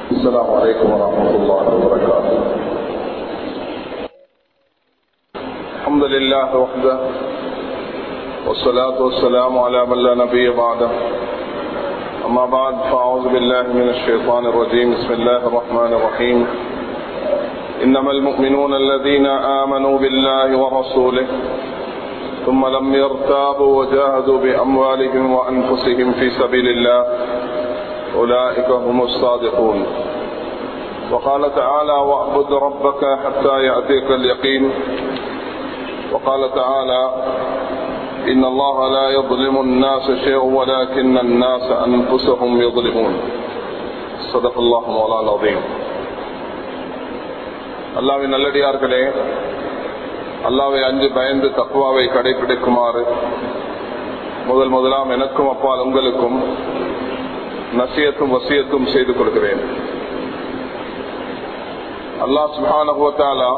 السلام عليكم ورحمة الله وبركاته الحمد لله وحده والصلاة والسلام على من لا نبي بعده أما بعد فأعوذ بالله من الشيطان الرجيم بسم الله الرحمن الرحيم إنما المؤمنون الذين آمنوا بالله ورسوله ثم لم يرتابوا وجاهدوا بأموالهم وأنفسهم في سبيل الله أولئك هم الصادقون وقال تعالى واعبد ربك حتى يأتيك اليقين وقال تعالى إن الله لا يظلم الناس شيئا ولكن الناس أنفسهم يظلمون صدق الله مولانا العظيم அல்லாவின் நல்லடியார்களே அல்லாவை அஞ்சு பயந்து தக்குவாவை கடைபிடிக்குமாறு முதல் முதலாம் எனக்கும் அப்பால் உங்களுக்கும் நசியத்தும் வசியத்தும் செய்து கொள்கிறேன் அல்லாஹ் சுபானுவத்தாலா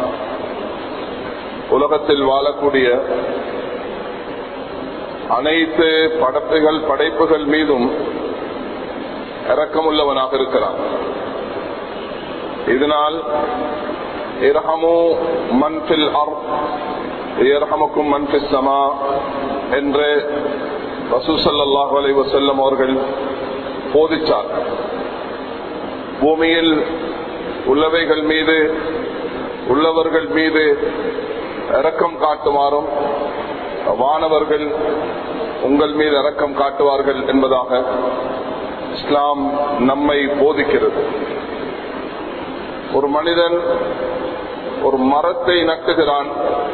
உலகத்தில் வாழக்கூடிய அனைத்து படப்புகள் படைப்புகள் மீதும் இறக்கமுள்ளவனாக இருக்கிறான் இதனால் இரஹமு மன்பில் அர் இரஹமுக்கும் மன்பில் சமா என்று ரசூசல்லாஹ் அலை வசல்லம் அவர்கள் போதிச்சார் பூமியில் உள்ளவைகள் மீது உள்ளவர்கள் மீது இரக்கம் காட்டுமாறும் வானவர்கள் உங்கள் மீது இரக்கம் காட்டுவார்கள் என்பதாக இஸ்லாம் நம்மை போதிக்கிறது ஒரு மனிதன் ஒரு மரத்தை நட்டுகிறான்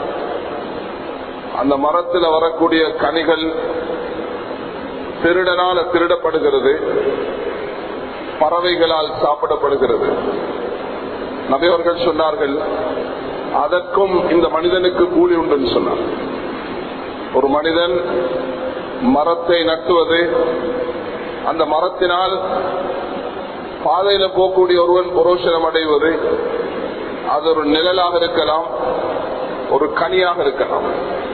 அந்த மரத்தில் வரக்கூடிய கனிகள் திருடனால திருடப்படுகிறது பறவைகளால் சாப்பிடப்படுகிறது நபியவர்கள் சொன்னார்கள் அதற்கும் இந்த மனிதனுக்கு கூலி உண்டு சொன்னார் ஒரு மனிதன் மரத்தை நட்டுவது அந்த மரத்தினால் பாதையில போகக்கூடிய ஒருவன் புரோஷனம் அடைவது அது ஒரு நிழலாக இருக்கலாம் ஒரு கனியாக இருக்கலாம்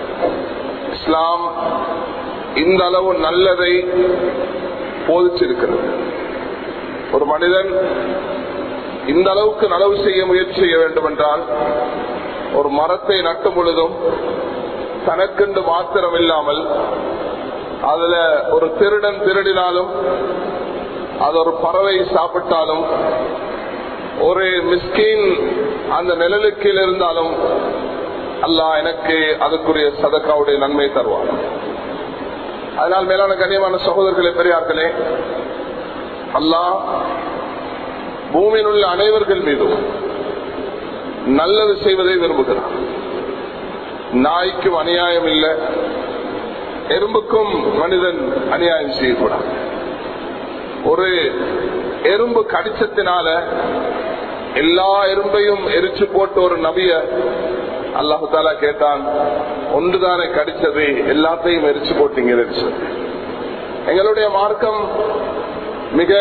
இஸ்லாம் இந்த அளவு நல்லதை போதிச்சிருக்கிறது ஒரு மனிதன் இந்த அளவுக்கு நலவு செய்ய முயற்சி செய்ய வேண்டும் என்றால் ஒரு மரத்தை நட்டும் பொழுதும் தனக்கென்று மாத்திரம் இல்லாமல் அதுல ஒரு திருடன் திருடினாலும் அது ஒரு பறவை சாப்பிட்டாலும் ஒரு மிஸ்கின் அந்த நிழலுக்கு இருந்தாலும் அல்லாஹ் எனக்கு அதுக்குரிய சதக்காவுடைய நன்மை தருவார் அதனால் மேலான கண்ணியமான சகோதரர்களே பெரியார்களே அல்லாஹ் பூமியில் உள்ள அனைவர்கள் மீதும் நல்லது செய்வதை விரும்புகிறார் நாய்க்கும் அநியாயம் இல்லை எறும்புக்கும் மனிதன் அநியாயம் செய்யக்கூடாது ஒரு எறும்பு கடிச்சத்தினால எல்லா எறும்பையும் எரிச்சு போட்டு ஒரு நபிய அல்லாஹு தாலா கேட்டான் ஒன்றுதானே கடிச்சது எல்லாத்தையும் எரிச்சு போட்டீங்க எரிச்சு எங்களுடைய மார்க்கம் மிக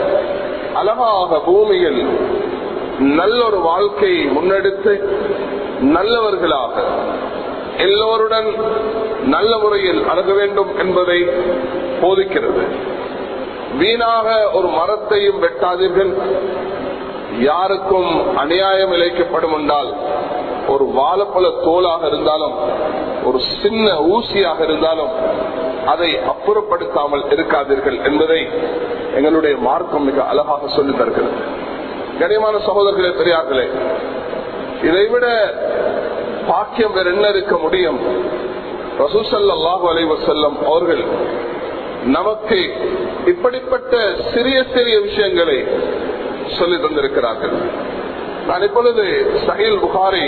அழகாக பூமியில் நல்ல ஒரு வாழ்க்கையை முன்னெடுத்து நல்லவர்களாக எல்லோருடன் நல்ல முறையில் அணுக வேண்டும் என்பதை போதிக்கிறது வீணாக ஒரு மரத்தையும் வெட்டாதீர்கள் யாருக்கும் அநியாயம் இழைக்கப்படும் என்றால் ஒரு வாழைப்பழ தோலாக இருந்தாலும் ஒரு சின்ன ஊசியாக இருந்தாலும் அதை அப்புறப்படுத்தாமல் இருக்காதீர்கள் என்பதை எங்களுடைய மார்க்கம் மிக அழகாக சொல்லி தருகிறது கனியமான சகோதரர்களே பெரியார்களே இதைவிட பாக்கியம் வேற என்ன இருக்க முடியும் ரசூசல்லாஹு அலைவசல்லம் அவர்கள் நமக்கு இப்படிப்பட்ட சிறிய சிறிய விஷயங்களை சொல்லி தந்திருக்கிறார்கள் நான் இப்பொழுது சஹீல் புகாரி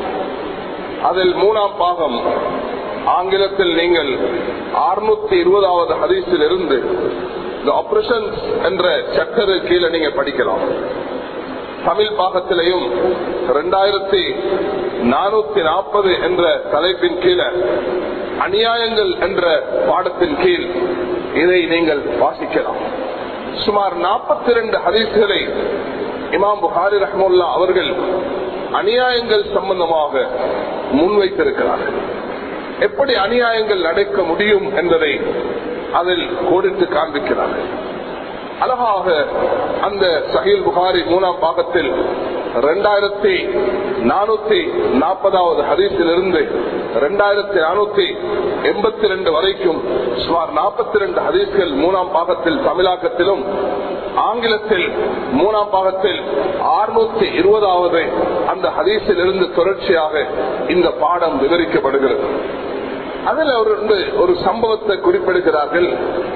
அதில் மூணாம் பாகம் ஆங்கிலத்தில் நீங்கள் அறுநூத்தி இருபதாவது ஹதீஸில் இருந்து இந்த ஆபரேஷன் என்ற சட்டரு கீழே நீங்க படிக்கலாம் தமிழ் பாகத்திலையும் இரண்டாயிரத்தி நானூத்தி நாற்பது என்ற தலைப்பின் கீழே அநியாயங்கள் என்ற பாடத்தின் கீழ் இதை நீங்கள் வாசிக்கலாம் சுமார் நாற்பத்தி இரண்டு ஹதீஸ்களை இமாம் புகாரி ரஹமுல்லா அவர்கள் அநியாயங்கள் சம்பந்தமாக முன்வைத்திருக்கிறார்கள் எப்படி அநியாயங்கள் நடக்க முடியும் என்பதை அதில் கோடிட்டு காண்பிக்கிறார்கள் அழகாக அந்த சஹீல் புகாரி மூணாம் பாகத்தில் இரண்டாயிரத்தி நானூத்தி நாற்பதாவது ஹதீஸில் இருந்து இரண்டாயிரத்தி நானூத்தி எண்பத்தி ரெண்டு வரைக்கும் சுமார் நாற்பத்தி ரெண்டு ஹதீஸ்கள் மூணாம் பாகத்தில் தமிழாக்கத்திலும் ஆங்கிலத்தில் மூணாம் பாகத்தில் அறுநூத்தி இருபதாவது அந்த ஹதீஸில் இருந்து தொடர்ச்சியாக இந்த பாடம் விவரிக்கப்படுகிறது அதில் அவர் வந்து ஒரு சம்பவத்தை குறிப்பிடுகிறார்கள்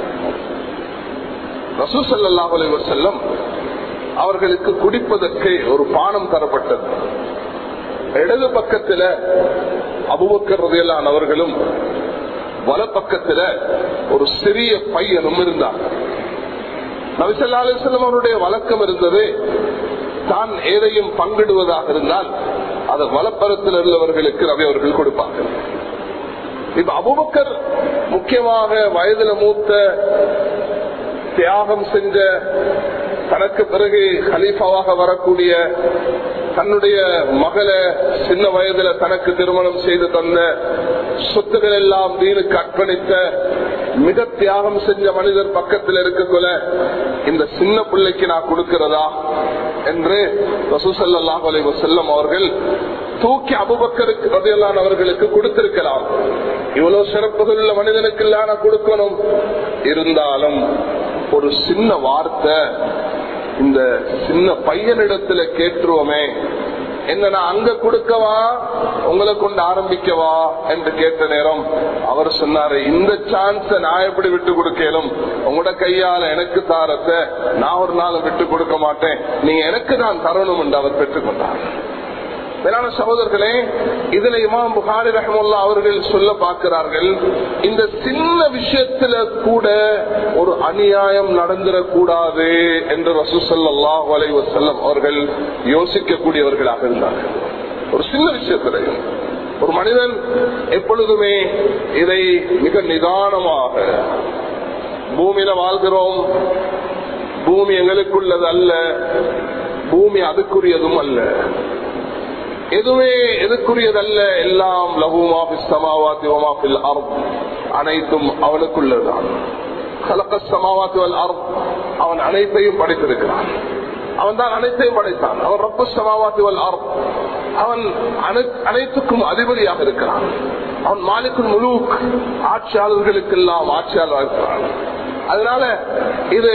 ரசூசல்லாஹ் அலைவர் செல்லம் அவர்களுக்கு குடிப்பதற்கு ஒரு பானம் தரப்பட்டது இடது பக்கத்தில் அபுபக்கர் ரதையிலான அவர்களும் வலப்பக்கத்தில் ஒரு சிறிய பையனும் இருந்தார் நபிசல்லா அலிஸ்லாம் அவருடைய வழக்கம் இருந்தது தான் ஏதையும் பங்கிடுவதாக இருந்தால் அதை வலப்பரத்தில் உள்ளவர்களுக்கு ரவி அவர்கள் கொடுப்பார்கள் இப்ப அபுபக்கர் முக்கியமாக வயதுல மூத்த தியாகம் செஞ்ச தனக்கு பிறகு ஹலீஃபாவாக வரக்கூடிய தன்னுடைய மகளை சின்ன வயதுல தனக்கு திருமணம் செய்து தந்த சொத்துக்கள் எல்லாம் தீனுக்கு அர்ப்பணித்த மிக தியாகம் செஞ்ச மனிதர் பக்கத்தில் இருக்கக்குள்ள இந்த சின்ன பிள்ளைக்கு நான் கொடுக்கிறதா என்று ரசூசல்லாஹ் அலி வசல்லம் அவர்கள் தூக்கி அபுபக்கருக்கு ரதையெல்லாம் அவர்களுக்கு கொடுத்திருக்கலாம் இவ்வளவு சிறப்புகள் உள்ள மனிதனுக்கு இல்லாம கொடுக்கணும் இருந்தாலும் ஒரு சின்ன வார்த்தை இந்த சின்ன பையனிடத்துல கேட்டுருவோமே என்ன நான் அங்க கொடுக்கவா உங்களை கொண்டு ஆரம்பிக்கவா என்று கேட்ட நேரம் அவர் சொன்னாரு இந்த சான்ஸ நான் எப்படி விட்டு கொடுக்கலும் உங்களோட கையால எனக்கு தாரத்தை நான் ஒரு நாள் விட்டு கொடுக்க மாட்டேன் நீங்க எனக்கு நான் தரணும் என்று அவர் பெற்றுக்கொண்டார் மேலான சகோதரர்களே இதுல இமாம் புகாரி ரஹமுல்லா அவர்கள் சொல்ல பார்க்கிறார்கள் இந்த சின்ன விஷயத்துல கூட ஒரு அநியாயம் நடந்துடக்கூடாது என்று ரசூசல்லாஹ் வலைவசல்லம் அவர்கள் யோசிக்கக்கூடியவர்களாக இருந்தார்கள் ஒரு சின்ன விஷயத்திலையும் ஒரு மனிதன் எப்பொழுதுமே இதை மிக நிதானமாக பூமியில வாழ்கிறோம் பூமி எங்களுக்குள்ளது அல்ல பூமி அதுக்குரியதும் அல்ல எதுவுமே எதுக்குரியதல்ல எல்லாம் லகுமாஃபி சமாவாத்தி ஒமாஃபில் அர்த் அனைத்தும் அவனுக்குள்ளதுதான் கலக்க சமாவாத்தி அர்த் அவன் அனைத்தையும் படைத்திருக்கிறான் அவன் தான் அனைத்தையும் படைத்தான் அவன் ரப்ப சமாவாத்தி அர்த் அவன் அனைத்துக்கும் அதிபதியாக இருக்கிறான் அவன் மாலிக்குள் முழு ஆட்சியாளர்களுக்கெல்லாம் ஆட்சியாளராக இருக்கிறான் அதனால இது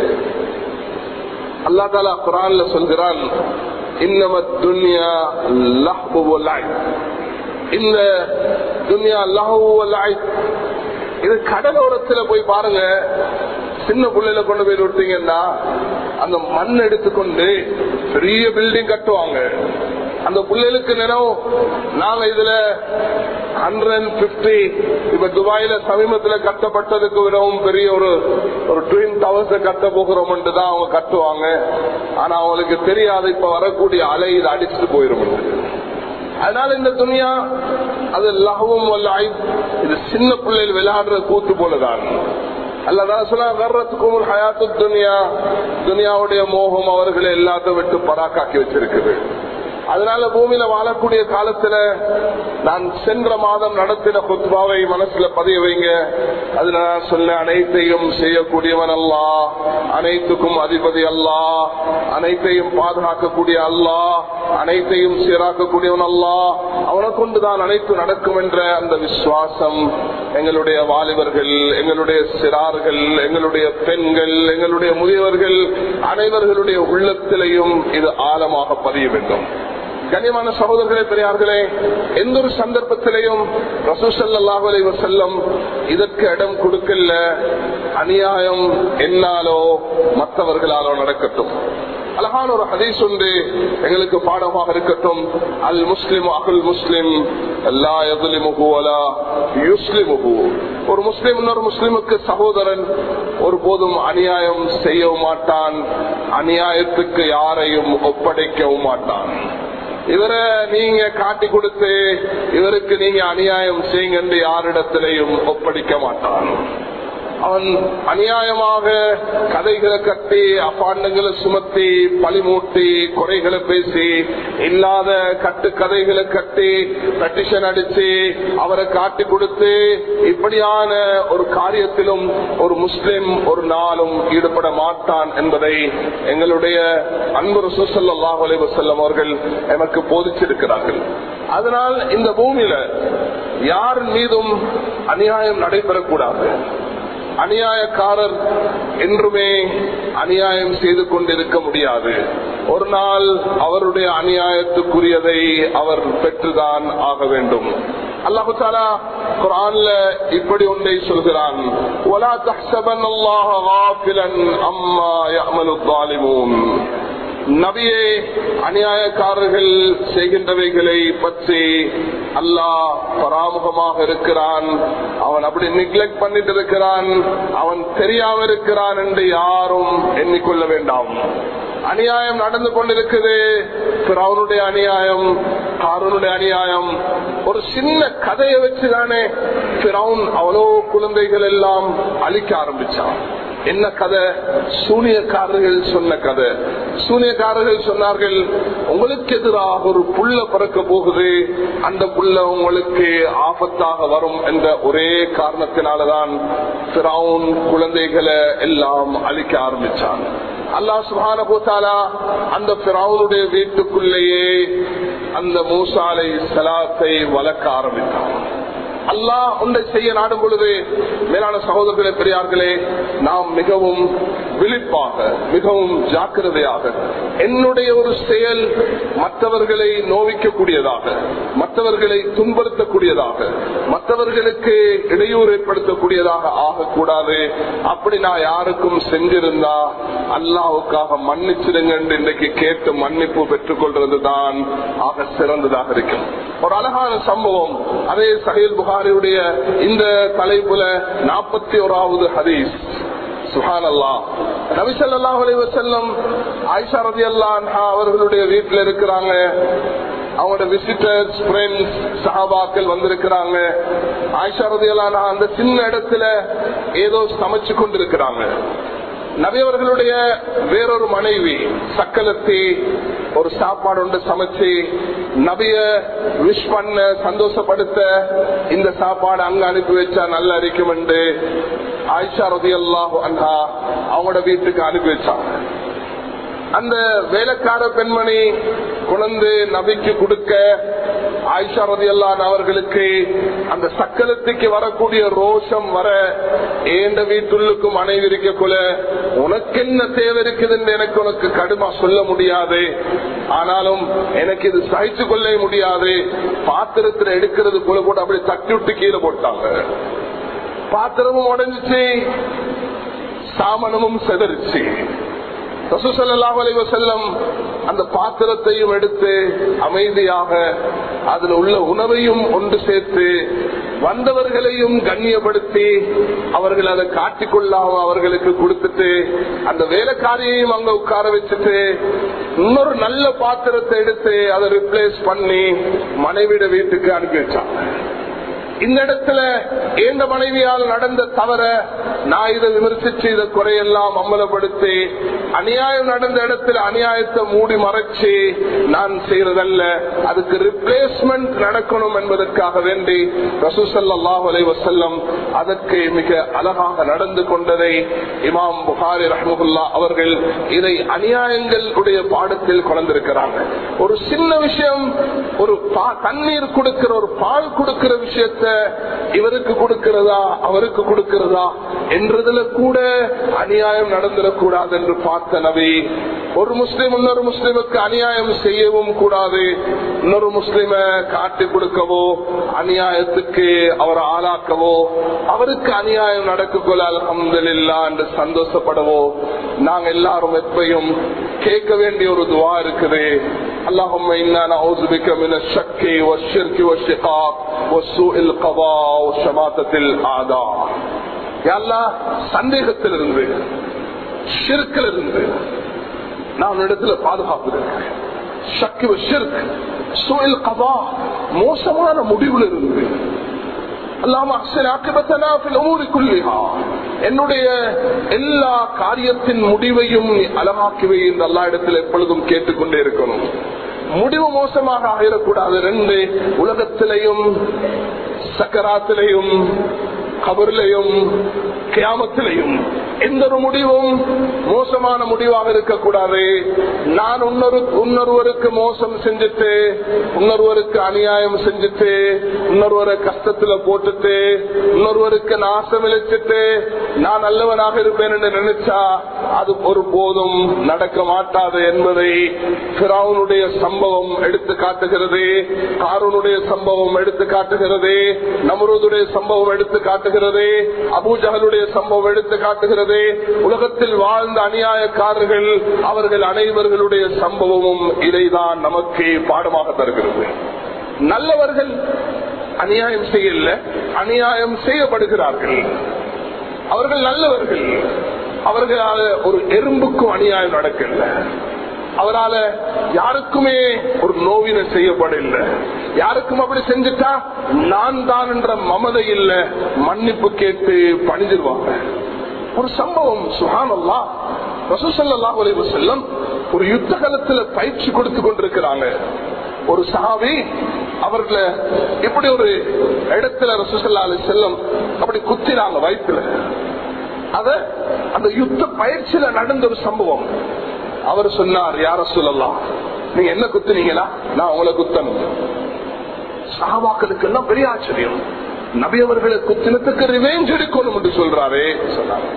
அல்லா தாலா குரான்ல சொல்கிறான் இன்னம துன்யா லஹ்பு வலாய் இந்த துன்யா லஹ்பு வலாய் இது கடலோரத்துல போய் பாருங்க சின்ன புள்ளையில கொண்டு போய் விட்டீங்கன்னா அந்த மண் எடுத்துக்கொண்டு பெரிய பில்டிங் கட்டுவாங்க அந்த பிள்ளைகளுக்கு நினைவு நாங்க இதுல ஹண்ட்ரட் பிப்டி இப்ப துபாயில சமீபத்துல கட்டப்பட்டதுக்கு விடவும் பெரிய ஒரு ஒரு ட்வின் டவர்ஸ் கட்ட போகிறோம் தான் அவங்க கட்டுவாங்க ஆனா அவங்களுக்கு தெரியாது இப்ப வரக்கூடிய அலை இது அடிச்சுட்டு போயிரும் அதனால இந்த துணியா அது லகவும் இது சின்ன பிள்ளைகள் விளையாடுற கூத்து போலதான் அல்லதான் சொன்னா வர்றதுக்கும் ஒரு ஹயாத்து துனியா துனியாவுடைய மோகம் அவர்களை எல்லாத்தையும் விட்டு பராக்காக்கி வச்சிருக்குது அதனால பூமியில வாழக்கூடிய காலத்துல நான் சென்ற மாதம் நடத்தின குத்பாவை மனசுல பதிய வைங்க அதுல நான் சொன்ன அனைத்தையும் செய்யக்கூடியவன் அல்லா அனைத்துக்கும் அதிபதி அல்லா அனைத்தையும் பாதுகாக்கக்கூடிய அல்லா அனைத்தையும் சீராக்கக்கூடியவன் அல்லா அவனை கொண்டுதான் அனைத்து நடக்கும் என்ற அந்த விசுவாசம் எங்களுடைய வாலிபர்கள் எங்களுடைய சிறார்கள் எங்களுடைய பெண்கள் எங்களுடைய முதியவர்கள் அனைவர்களுடைய உள்ளத்திலையும் இது ஆழமாக பதிய வேண்டும் கனியமான சகோதரர்களே பெரியார்களே எந்த ஒரு சந்தர்ப்பத்திலையும் ரசூசல்லாஹு அலைவ செல்லம் இதற்கு இடம் கொடுக்கல அநியாயம் என்னாலோ மற்றவர்களாலோ நடக்கட்டும் அழகான ஒரு ஹதீஸ் உண்டு எங்களுக்கு பாடமாக இருக்கட்டும் அல் முஸ்லிம் அகுல் முஸ்லிம் அல்லா எதுலிமுகு அலா யுஸ்லிமுகு ஒரு முஸ்லிம் இன்னொரு முஸ்லிமுக்கு சகோதரன் ஒரு போதும் அநியாயம் செய்யவும் மாட்டான் அநியாயத்துக்கு யாரையும் ஒப்படைக்கவும் மாட்டான் இவரை நீங்க காட்டி கொடுத்து இவருக்கு நீங்க அநியாயம் செய்யுங்க என்று யாரிடத்திலையும் ஒப்படைக்க மாட்டான் அவன் அநியாயமாக கதைகளை கட்டி அப்பாண்டங்களை சுமத்தி பழிமூட்டி குறைகளை பேசி இல்லாத கட்டு கதைகளை கட்டி பெட்டிஷன் அடிச்சு அவரை காட்டி கொடுத்து இப்படியான ஒரு காரியத்திலும் ஒரு முஸ்லிம் ஒரு நாளும் ஈடுபட மாட்டான் என்பதை எங்களுடைய அன்பு ரசூசல்லாஹ் அலைவசல்லம் அவர்கள் எனக்கு போதிச்சிருக்கிறார்கள் அதனால் இந்த பூமியில யார் மீதும் அநியாயம் நடைபெறக்கூடாது அநியாயக்காரர் என்றுமே அநியாயம் செய்து கொண்டிருக்க முடியாது ஒரு நாள் அவருடைய அநியாயத்துக்குரியதை அவர் பெற்றுதான் ஆக வேண்டும் அல்லாஹு தாலா குரான்ல இப்படி ஒன்றை சொல்கிறான் وَلَا تَحْسَبَنَّ اللَّهَ غَافِلًا عَمَّا يَعْمَلُ الظَّالِمُونَ நபியே அநியாயக்காரர்கள் செய்கின்றவைகளை பற்றி அல்லாஹ் பராமுகமாக இருக்கிறான் அவன் அப்படி நிக்லெக்ட் பண்ணிட்டு இருக்கிறான் அவன் தெரியாம இருக்கிறான் என்று யாரும் எண்ணிக்கொள்ள வேண்டாம் அநியாயம் நடந்து கொண்டிருக்குது அவனுடைய அநியாயம் காரனுடைய அநியாயம் ஒரு சின்ன கதையை வச்சுதானே அவ்வளோ குழந்தைகள் எல்லாம் அழிக்க ஆரம்பிச்சான் என்ன கதை சூனியக்காரர்கள் சொன்ன கதை சூனியக்காரர்கள் சொன்னார்கள் உங்களுக்கு எதிராக ஒரு புள்ள பிறக்க போகுது அந்த புள்ள உங்களுக்கு ஆபத்தாக வரும் என்ற ஒரே காரணத்தினாலதான் பிறவுன் குழந்தைகளை எல்லாம் அழிக்க ஆரம்பிச்சான் அல்லா சுபான போத்தாலா அந்த பிறவுனுடைய வீட்டுக்குள்ளேயே அந்த மூசாலை சலாத்தை வளர்க்க ஆரம்பித்தான் அல்லாஹ் ஒன்றை செய்ய நாடும் பொழுது மேலான சகோதரர்களே பெரியார்களே நாம் மிகவும் விழிப்பாக மிகவும் ஜாக்கிரதையாக என்னுடைய ஒரு செயல் மற்றவர்களை நோவிக்கக்கூடியதாக மற்றவர்களை துன்புறுத்தக்கூடியதாக மற்றவர்களுக்கு இடையூறு ஏற்படுத்தக்கூடியதாக ஆகக்கூடாது அப்படி நான் யாருக்கும் செஞ்சிருந்தா அல்லாவுக்காக மன்னிச்சிடுங்க என்று இன்றைக்கு கேட்டு மன்னிப்பு பெற்றுக் கொள்றதுதான் ஆக சிறந்ததாக இருக்கும் ஒரு அழகான சம்பவம் அதே சஹீல் புகாரியுடைய இந்த தலைப்புல நாற்பத்தி ஓராவது ஹதீஸ் அவர்களுடைய வீட்டில் இருக்கிறாங்க அவங்களோட விசிட்டர்ஸ் ஃப்ரெண்ட்ஸ் சஹாபாக்கள் வந்திருக்கிறாங்க ஆயிஷா ரதியல்லான் அந்த சின்ன இடத்துல ஏதோ சமைச்சு கொண்டிருக்கிறாங்க நபியவர்களுடைய வேறொரு மனைவி சக்கலத்தி ஒரு சாப்பாடு ஒன்று சமைச்சு நபிய விஷ் பண்ண சந்தோஷப்படுத்த இந்த சாப்பாடு அங்க அனுப்பி வச்சா நல்லா இருக்கும் என்று ஆயிஷா ரதி அல்லாஹு அன்ஹா அவங்களோட வீட்டுக்கு அனுப்பி வச்சாங்க அந்த வேலைக்கார பெண்மணி குழந்தை நபிக்கு கொடுக்க ஆயிஷா ரதி அல்லான் அவர்களுக்கு அந்த சக்கலத்துக்கு வரக்கூடிய ரோஷம் வர ஏண்ட வீட்டுள்ளுக்கும் மனைவி இருக்கக்குள்ள உனக்கு என்ன தேவை இருக்குதுன்னு எனக்கு உனக்கு கடுமா சொல்ல முடியாது ஆனாலும் எனக்கு இது சகிச்சு கொள்ள முடியாது பாத்திரத்துல எடுக்கிறது போல கூட அப்படி தட்டி விட்டு கீழே போட்டாங்க பாத்திரமும் உடஞ்சிச்சு சாமனமும் செதறிச்சு செல்லம் அந்த பாத்திரத்தையும் எடுத்து அமைதியாக அதுல உள்ள உணவையும் ஒன்று சேர்த்து வந்தவர்களையும் கண்ணியப்படுத்தி அவர்கள் அதை காட்டிக்கொள்ளாம அவர்களுக்கு கொடுத்துட்டு அந்த வேலைக்காரியையும் அங்க உட்கார வச்சுட்டு இன்னொரு நல்ல பாத்திரத்தை எடுத்து அதை ரிப்ளேஸ் பண்ணி மனைவிட வீட்டுக்கு அனுப்பி வச்சாங்க இந்த இடத்துல எந்த மனைவியால் நடந்த தவற நான் இதை விமர்சிச்சு இதை குறையெல்லாம் அம்மலப்படுத்தி அநியாயம் நடந்த இடத்துல அநியாயத்தை மூடி மறைச்சு நான் செய்யறதல்ல அதுக்கு ரிப்ளேஸ்மெண்ட் நடக்கணும் என்பதற்காக வேண்டி ரசூசல்லாஹ் அலை வசல்லம் அதற்கு மிக அழகாக நடந்து கொண்டதை இமாம் புகாரி ரஹமுல்லா அவர்கள் இதை அநியாயங்கள் உடைய பாடத்தில் கொண்டிருக்கிறாங்க ஒரு சின்ன விஷயம் ஒரு தண்ணீர் கொடுக்கிற ஒரு பால் கொடுக்கிற விஷயத்தை இவருக்கு கொடுக்கிறதா அவருக்கு கொடுக்கிறதா என்றதுல கூட அநியாயம் நடந்துடக்கூடாது என்று பார்த்த நபி ஒரு முஸ்லிம் இன்னொரு முஸ்லிமுக்கு அநியாயம் செய்யவும் கூடாது இன்னொரு முஸ்லிம காட்டி கொடுக்கவோ அநியாயத்துக்கு அவரை ஆளாக்கவோ அவருக்கு அநியாயம் நடக்கக்கொள்ள அலமதுல்லா என்று சந்தோஷப்படவோ நாங்க எல்லாரும் எப்பையும் கேட்க வேண்டிய ஒரு துவா இருக்குது اللهم إنا نعوذ بك من الشك والشرك والشقاق وسوء القضاء وشماتة الأعداء يا الله சந்தேகத்திலிருந்து ஷிர்க்கிலிருந்து நான் இடத்துல பாதுகாப்பு இருக்கிறேன் சக்கு ஷிர்க் சுயல் கதா மோசமான முடிவுல இருந்து அல்லாம அக்சல் ஆக்கிபத்தனா ஃபில் உமூரி குல்லிஹா என்னுடைய எல்லா காரியத்தின் முடிவையும் நீ அழகாக்குவே என்று எல்லா இடத்துல எப்பொழுதும் கேட்டுக்கொண்டே இருக்கணும் முடிவு மோசமாக ஆகிடக்கூடாது ரெண்டு உலகத்திலையும் சக்கராத்திலையும் கபர்லையும் கியாமத்திலையும் எந்த ஒரு முடிவும் மோசமான முடிவாக இருக்கக்கூடாது நான் இன்னொரு இன்னொருவருக்கு மோசம் செஞ்சுட்டு இன்னொருவருக்கு அநியாயம் செஞ்சுட்டு இன்னொருவரை கஷ்டத்துல போட்டுட்டு இன்னொருவருக்கு நாசம் இழைச்சிட்டு நான் நல்லவனாக இருப்பேன் என்று நினைச்சா அது ஒரு போதும் நடக்க மாட்டாது என்பதை பிராவுனுடைய சம்பவம் எடுத்து காட்டுகிறது காரூனுடைய சம்பவம் எடுத்து காட்டுகிறது நமருதுடைய சம்பவம் எடுத்து காட்டுகிறது அபூஜகலுடைய சம்பவம் எடுத்து காட்டுகிறது உலகத்தில் வாழ்ந்த அநியாயக்காரர்கள் அவர்கள் அனைவர்களுடைய சம்பவமும் இதைதான் நமக்கு பாடமாக தருகிறது நல்லவர்கள் அநியாயம் செய்யல அநியாயம் செய்யப்படுகிறார்கள் அவர்கள் நல்லவர்கள் அவர்களால ஒரு எறும்புக்கும் அநியாயம் நடக்கல அவரால யாருக்குமே ஒரு நோவினை செய்யப்படல யாருக்கும் அப்படி செஞ்சுட்டா நான் தான் என்ற மமதை இல்ல மன்னிப்பு கேட்டு பணிஞ்சிருவாங்க ஒரு சம்பவம் சுகானல்லா ரசூசல்லா உலக செல்லம் ஒரு யுத்த காலத்துல பயிற்சி கொடுத்து கொண்டிருக்கிறாங்க ஒரு சாவி அவர்களை இப்படி ஒரு இடத்துல ரசூசல்லா அலி செல்லம் அப்படி குத்தினாங்க வயிற்றுல அத அந்த யுத்த பயிற்சியில நடந்த ஒரு சம்பவம் அவர் சொன்னார் யார சொல்லலாம் நீங்க என்ன குத்துனீங்களா நான் உங்களை குத்தணும் சாபாக்களுக்கு எல்லாம் பெரிய ஆச்சரியம் நபி அவர்களை குத்தினத்துக்கு ரிவேஞ்ச் எடுக்கணும் என்று சொல்றாரே சொன்னாங்க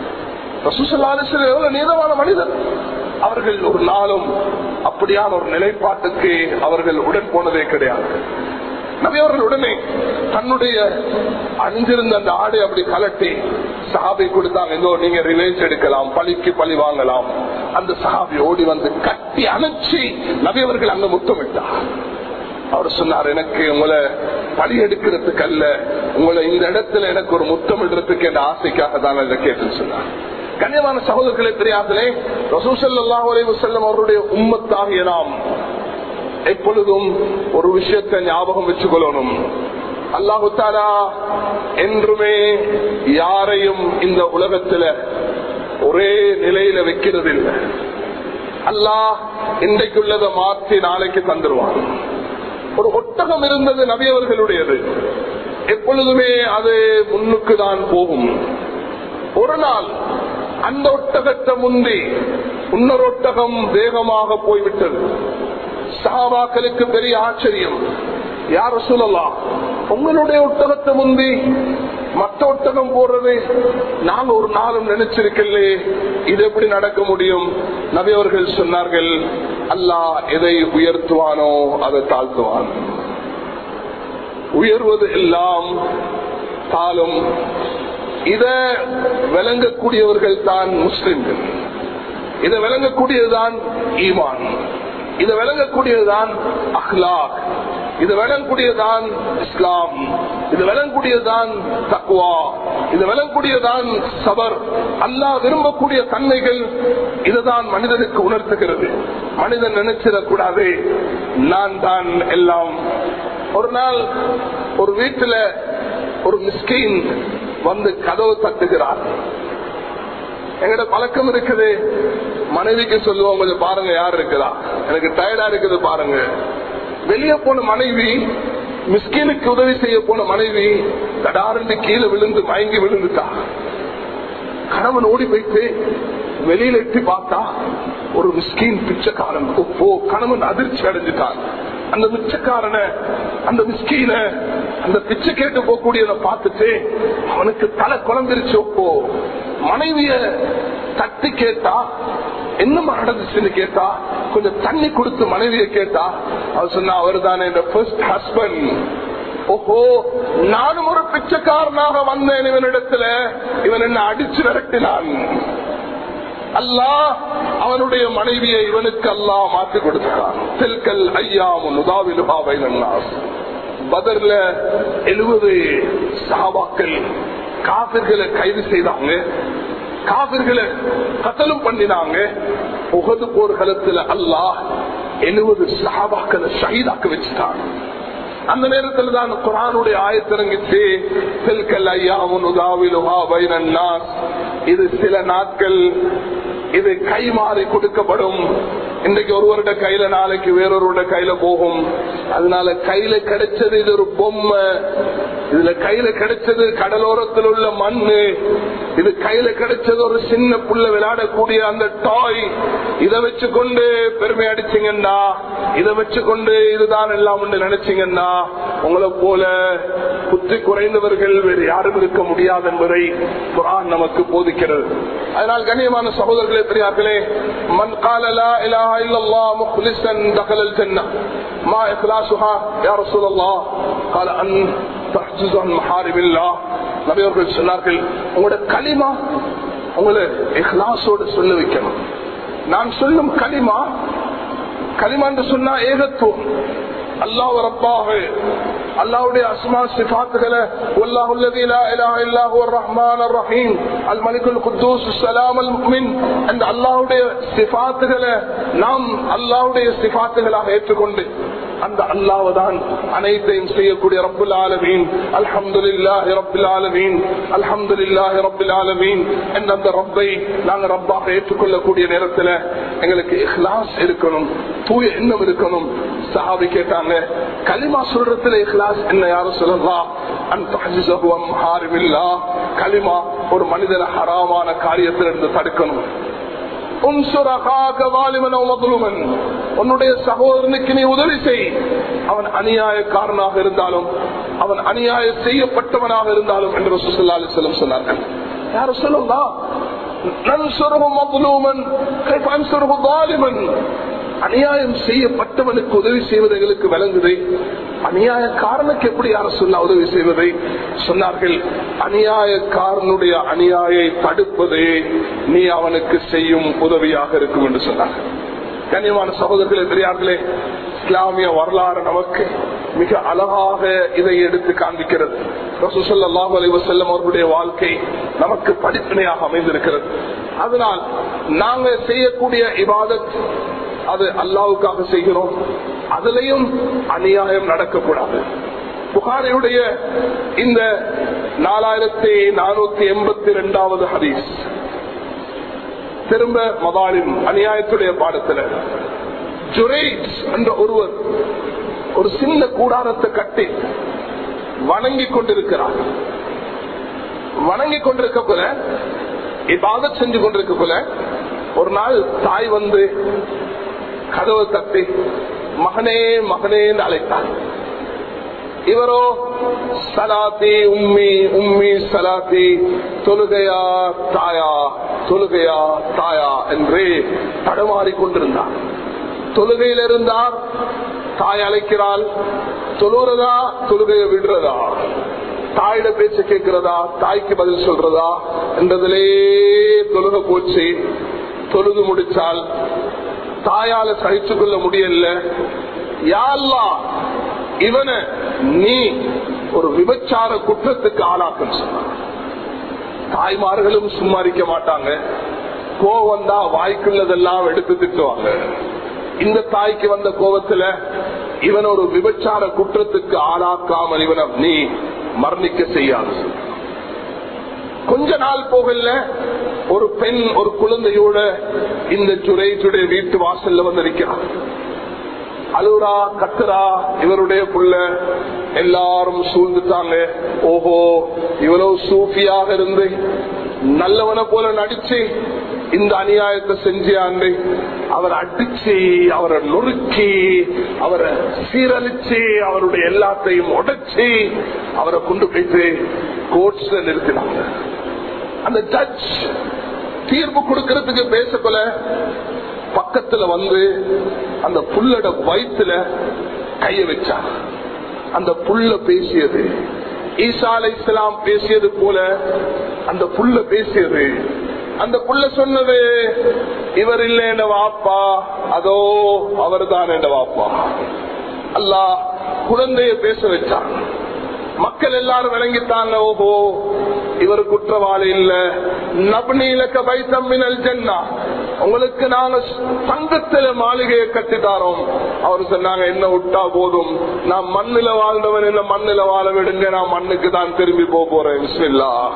எவ்வளவு நீதமான மனிதர் அவர்கள் ஒரு நாளும் அப்படியான ஒரு நிலைப்பாட்டுக்கு அவர்கள் உடன் போனதே கிடையாது நபியவர்கள் உடனே தன்னுடைய அணிஞ்சிருந்த அந்த ஆடை அப்படி கலட்டி சஹாபை கொடுத்தாங்க இதோ நீங்க ரிவேஞ்ச் எடுக்கலாம் பழிக்கு பழி வாங்கலாம் அந்த சஹாபி ஓடி வந்து கட்டி அணைச்சி நபியவர்கள் அங்க முத்தமிட்டார் அவர் சொன்னார் எனக்கு உங்களை பழி எடுக்கிறதுக்கு அல்ல உங்களை இந்த இடத்துல எனக்கு ஒரு முத்தமிடுறதுக்கு என்ற ஆசைக்காக தான் இதை கேட்டு சொன்னார் கண்ணியமான சகோதரர்களே தெரியாதலே ரசூசல்லா செல்லம் அவருடைய உம்மத்தாகிய நாம் எப்பொழுதும் ஒரு விஷயத்தை ஞாபகம் வச்சுக்கொள்ளணும் அல்லாஹு தாலா என்றுமே யாரையும் இந்த உலகத்துல ஒரே நிலையில வைக்கிறது இல்லை அல்லாஹ் இன்றைக்குள்ளதை மாற்றி நாளைக்கு தந்துருவான் ஒரு ஒட்டகம் இருந்தது நபியவர்களுடையது எப்பொழுதுமே அது முன்னுக்கு தான் போகும் ஒரு நாள் அந்த ஒட்டகத்தை முந்தி இன்னொரு ஒட்டகம் வேகமாக போய்விட்டது சஹாபாக்களுக்கு பெரிய ஆச்சரியம் யார சொல்லலாம் உங்களுடைய ஒட்டகத்தை முந்தி மற்ற ஒட்டகம் போடுறது நாங்க ஒரு நாளும் நினைச்சிருக்கல இது எப்படி நடக்க முடியும் நபி அவர்கள் சொன்னார்கள் அல்லாஹ் எதை உயர்த்துவானோ அதை தாழ்த்துவான் உயர்வது எல்லாம் தாளும் இத விளங்கக்கூடியவர்கள் தான் முஸ்லிம்கள் இதை விளங்கக்கூடியதுதான் ஈமான் இதை விளங்கக்கூடியதுதான் அஹ்லாக் இது விளங்கக்கூடியதான் இஸ்லாம் இது விளங்கக்கூடியதான் தக்குவா இது விளங்கக்கூடியதான் சபர் அல்லாஹ் விரும்பக்கூடிய தன்மைகள் இதுதான் மனிதனுக்கு உணர்த்துகிறது மனிதன் நினைச்சிடக்கூடாது நான் தான் எல்லாம் ஒரு நாள் ஒரு வீட்டுல ஒரு மிஸ்கின் வந்து கதவு தட்டுகிறார் எங்கட பழக்கம் இருக்குது மனைவிக்கு சொல்லுவோம் கொஞ்சம் பாருங்க யார் இருக்குதா எனக்கு டயர்டா இருக்குது பாருங்க வெளியே போன மனைவி மிஸ்கினுக்கு உதவி செய்ய போன மனைவி தடாரண்டு கீழே விழுந்து மயங்கி விழுந்துட்டா கணவன் ஓடி போயிட்டு வெளியில எட்டி பார்த்தா ஒரு மிஸ்கின் பிச்சைக்காரன் ஓ கணவன் அதிர்ச்சி அடைஞ்சிட்டான் அந்த மிச்சக்காரனை அந்த மிஸ்கீன அந்த பிச்சை கேட்டு போகக்கூடியத பார்த்துட்டு அவனுக்கு தலை குழம்பிருச்சு ஒப்போ மனைவிய தட்டி கேட்டா என்னமா நடந்துச்சுன்னு கேட்டா கொஞ்சம் தண்ணி கொடுத்து மனைவிய கேட்டா அவர் சொன்னா அவர் தானே ஃபர்ஸ்ட் ஹஸ்பண்ட் ஓஹோ நானும் ஒரு பிச்சைக்காரனாக வந்தேன் இவனிடத்துல இவன் என்ன அடிச்சு விரட்டினான் அல்லாஹ் அவனுடைய மனைவியை இவனுக்கு அல்லாஹ் மாற்றி கொடுத்தான் தெல்கல் ஐயாமுன் உதாவிலுபாவை பதர்ல எழுபது சஹாபாக்கள் காபிர்களை கைது செய்தாங்க காபிர்களை கத்தலும் பண்ணினாங்க உகது போர்களத்துல அல்லாஹ் எழுபது சஹாபாக்களை ஷஹீதாக்க வச்சுட்டாங்க அந்த நேரத்தில் தான் குரானுடைய ஆயத்திறங்கிச்சு இது சில நாட்கள் இது கை மாறி கொடுக்கப்படும் இன்றைக்கு ஒருவருடைய கையில நாளைக்கு வேறொருவருடைய கையில போகும் அதனால கையில கிடைச்சது இது ஒரு பொம்மை இதுல கையில கிடைச்சது கடலோரத்தில் உள்ள மண்ணு இது கையில கிடைச்சது ஒரு சின்ன புள்ள விளையாடக்கூடிய அந்த டாய் இதை வச்சு கொண்டு பெருமை அடிச்சீங்கன்னா இதை வச்சு கொண்டு இதுதான் எல்லாம் நினைச்சீங்கன்னா உங்களை போல புத்தி குறைந்தவர்கள் வேறு யாரும் இருக்க முடியாது என்பதை குரான் நமக்கு போதிக்கிறது அதனால் கண்ணியமான சகோதரர்களே பெரியார்களே மண் காலலா இலாஹ இல்லல்லா முஹ்லிஸன் தகலல் ஜன்னா மா இக்லாசுஹா யா ரசூலல்லாஹ் قال ان تحجز عن محارم الله நபி அவர்கள் சொன்னார்கள் உங்களோட களிமா உங்களை இஹ்லாஸோடு சொல்ல வைக்கணும் நான் சொல்லும் களிமா களிமா என்று சொன்னா ஏகத்துவம் அல்லாஹ் ரப்பாக அல்லாவுடைய அஸ்மா சிபாத்துகளை والله الذي لا اله الا هو الرحمن الرحيم الملك القدوس السلام المؤمن அந்த அல்லாஹ்வுடைய சிபாத்துகளை நாம் அல்லாஹ்வுடைய சிபாத்துகளாக ஏற்றுக்கொண்டு அந்த அல்லாஹ் தான் அனைத்தையும் செய்யக்கூடிய ரப்புல் ஆலமீன் அல்ஹம்துலில்லாஹி ரப்பில் ஆலமீன் அல்ஹம்துலில்லாஹி ரப்பில் ஆலமீன் என்ற அந்த ரப்பை நாங்க ரப்பாக ஏற்றுக்கொள்ளக்கூடிய நேரத்துல எங்களுக்கு இஹ்லாஸ் இருக்கணும் தூய எண்ணம் இருக்கணும் சஹாபி கேட்டாங்க கலிமா சொல்றதுல இஹ்லாஸ் என்ன யாரும் சொல்லலாம் கலிமா ஒரு மனிதன ஹராமான காரியத்திலிருந்து தடுக்கணும் உன்னுடைய சகோதரனுக்கு நீ உதவி செய் அவன் அநியாயக்காரனாக இருந்தாலும் அவன் அநியாய செய்யப்பட்டவனாக இருந்தாலும் என்று சுசல்லா அலிஸ்லம் சொன்னார்கள் யாரும் சொல்லலாம் அநியாயம் செய்யப்பட்டவனுக்கு உதவி செய்வது எங்களுக்கு விளங்குது அநியாயக்காரனுக்கு எப்படி யார சொல்ல உதவி செய்வதை சொன்னார்கள் அநியாயக்காரனுடைய அநியாயை தடுப்பதே நீ அவனுக்கு செய்யும் உதவியாக இருக்கும் என்று சொன்னார்கள் கண்ணியமான சகோதரர்களே பெரியார்களே இஸ்லாமிய வரலாறு நமக்கு மிக அழகாக இதை எடுத்து காண்பிக்கிறது ரசூசல்லாஹு அலைஹி வஸல்லம் அவர்களுடைய வாழ்க்கை நமக்கு படிப்பினையாக அமைந்திருக்கிறது அதனால் நாங்க செய்யக்கூடிய இபாதத் அது அல்லாவுக்காக செய்கிறோம் அதுலயும் அநியாயம் நடக்கக்கூடாது புகாரியுடைய இந்த நாலாயிரத்தி நானூத்தி எண்பத்தி ரெண்டாவது ஹதீஸ் திரும்ப மதாலிம் அநியாயத்துடைய பாடத்துல ஜுரேஜ் என்ற ஒருவர் ஒரு சின்ன கூடாரத்தை கட்டி வணங்கி கொண்டிருக்கிறார் வணங்கி கொண்டிருக்க போல இப்பாக செஞ்சு கொண்டிருக்க போல ஒரு நாள் தாய் வந்து கதவை தட்டி மகனே மகனேன்னு அழைத்தார் இவரோ சலாத்தி உம்மி உம்மி சலாத்தி தொழுகையா தாயா தொழுகையா தாயா என்று தடுமாறி கொண்டிருந்தார் தொழுகையில் இருந்தார் தாய் அழைக்கிறாள் தொழுறதா தொழுகையை விடுறதா தாயிட பேச்சு கேட்கிறதா தாய்க்கு பதில் சொல்றதா என்றதிலே தொழுக போச்சு தொழுது முடிச்சால் தாயால சகிச்சு கொள்ள முடியல யாழ்லா இவனை நீ ஒரு விபச்சார குற்றத்துக்கு ஆளாக்கும் சொன்னான் தாய்மார்களும் சும்மா இருக்க மாட்டாங்க கோவம் தான் வாய்க்குள்ளதெல்லாம் எடுத்து திட்டுவாங்க இந்த தாய்க்கு வந்த கோபத்துல இவன் ஒரு விபச்சார குற்றத்துக்கு ஆளாக்காமல் இவனை நீ மரணிக்க செய்யாது கொஞ்ச நாள் போகல ஒரு பெண் ஒரு குழந்தையோட இந்த சுரேஜுடைய வீட்டு வாசல்ல வந்து இருக்கிறான் அழுறா கத்துறா இவருடைய புள்ள எல்லாரும் சூழ்ந்துட்டாங்க ஓஹோ இவ்வளவு சூஃபியாக இருந்து நல்லவனை போல நடிச்சு இந்த அநியாயத்தை செஞ்சாண்டு அவர் அடிச்சு அவரை நொறுக்கி அவரை சீரழிச்சு அவருடைய எல்லாத்தையும் உடைச்சு அவரை கொண்டு போயிட்டு கோர்ட்ஸ்ல நிறுத்தினாங்க அந்த ஜட்ஜ் தீர்ப்பு கொடுக்கறதுக்கு பேசக்குள்ள பக்கத்துல வந்து அந்த புல்லோட வயிற்றுல கைய வச்சார் அந்த புல்ல பேசியது ஈசா அலை இஸ்லாம் பேசியது போல அந்த புல்ல பேசியது அந்த புள்ள சொன்னது இவர் இல்ல என்ற வாப்பா அதோ அவர் தான் என்ற வாப்பா அல்லாஹ் குழந்தைய பேச வச்சான் மக்கள் எல்லாரும் விளங்கித்தாங்க ஓஹோ இவர் குற்றவாளி இல்ல நப்னீலக்க பைத்தம்மினல் ஜன்னா உங்களுக்கு நாங்க தங்கத்தில மாளிகையை கட்டித்தாரோம் அவர் சொன்னாங்க என்ன விட்டா போதும் நான் மண்ணில வாழ்ந்தவன் என்ன மண்ணில வாழ விடுங்க நான் மண்ணுக்கு தான் திரும்பி போக போறேன் பிஸ்மில்லா